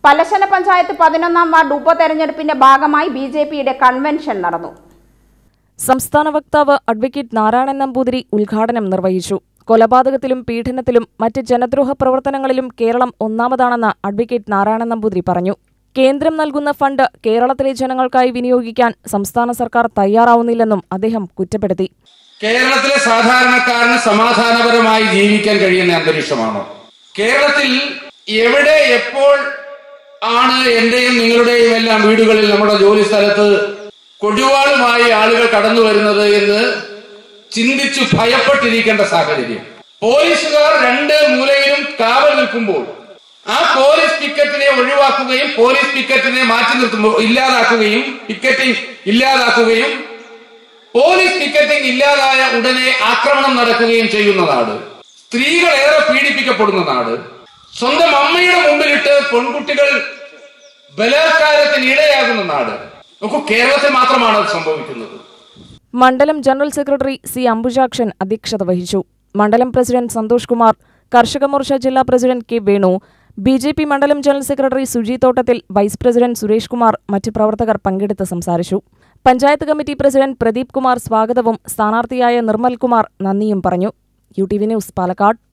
പല്ലശന പഞ്ചായത്ത് പതിനൊന്നാം വാർഡ് ഉപതെരഞ്ഞെടുപ്പിന്റെ ഭാഗമായി B J പിയുടെ കൺവെൻഷൻ നടന്നു സംസ്ഥാന വക്താവ് അഡ്വക്കേറ്റ് നാരായണൻ നമ്പൂതിരി ഉദ്ഘാടനം നിർവഹിച്ചു കൊലപാതകത്തിലും പീഡനത്തിലും മറ്റ് ജനദ്രോഹ പ്രവർത്തനങ്ങളിലും കേരളം ഒന്നാമതാണെന്ന് അഡ്വക്കേറ്റ് നാരായണൻ നമ്പൂതിരി പറഞ്ഞു കേന്ദ്രം നൽകുന്ന ഫണ്ട് കേരളത്തിലെ ജനങ്ങൾക്കായി വിനിയോഗിക്കാൻ സംസ്ഥാന സർക്കാർ തയ്യാറാവുന്നില്ലെന്നും അദ്ദേഹം കുറ്റപ്പെടുത്തി കേരളത്തിലെ സാധാരണക്കാരന് സമാധാനപരമായി ജീവിക്കാൻ കഴിയുന്ന അന്തരീക്ഷമാണോ കേരളത്തിൽ എവിടെ എപ്പോൾ ആണ് എന്റെയും നിങ്ങളുടെയും എല്ലാം വീടുകളിൽ നമ്മുടെ ജോലി സ്ഥലത്ത് കൊടിവാളുമായി ആളുകൾ കടന്നു വരുന്നത് എന്ന് ചിന്തിച്ചു ഭയപ്പെട്ടിരിക്കേണ്ട സാഹചര്യം പോലീസുകാർ രണ്ട് മൂലയിലും കാവൽ നിൽക്കുമ്പോൾ ആ പോലീസ് പിക്കറ്റിനെ ഒഴിവാക്കുകയും പോലീസ് പിക്കറ്റിനെ മാറ്റി നിർത്തുമ്പോൾ ഇല്ലാതാക്കുകയും പിക്കറ്റിംഗ് ഇല്ലാതാക്കുകയും പോലീസ് പിക്കറ്റിംഗ് ഇല്ലാതായ ഉടനെ ആക്രമണം നടക്കുകയും ചെയ്യുന്ന നാട് സ്ത്രീകൾ ഏറെ പീഡിപ്പിക്കപ്പെടുന്ന നാട് സ്വന്തം അമ്മയുടെ മുമ്പിലിട്ട് പെൺകുട്ടികൾ ബലാത്കാരത്തിന് ഇടയാകുന്ന നാട് നോക്കൂ കേരളത്തിൽ മാത്രമാണ് അത് സംഭവിക്കുന്നത് മണ്ഡലം ജനറൽ സെക്രട്ടറി സി അംബുജാക്ഷൻ അധ്യക്ഷത വഹിച്ചു മണ്ഡലം പ്രസിഡന്റ് സന്തോഷ് കുമാർ കർഷക മോർച്ച ജില്ലാ president K Venu B J P മണ്ഡലം general secretary Suji Thottathil vice president Suresh Kumar മറ്റ് പ്രവർത്തകർ പങ്കെടുത്ത് സംസാരിച്ചു പഞ്ചായത്ത് കമ്മിറ്റി പ്രസിഡന്റ് പ്രദീപ് കുമാർ സ്വാഗതവും സ്ഥാനാർത്ഥിയായ നിർമ്മൽ കുമാർ നന്ദിയും പറഞ്ഞു U T V news Palakkad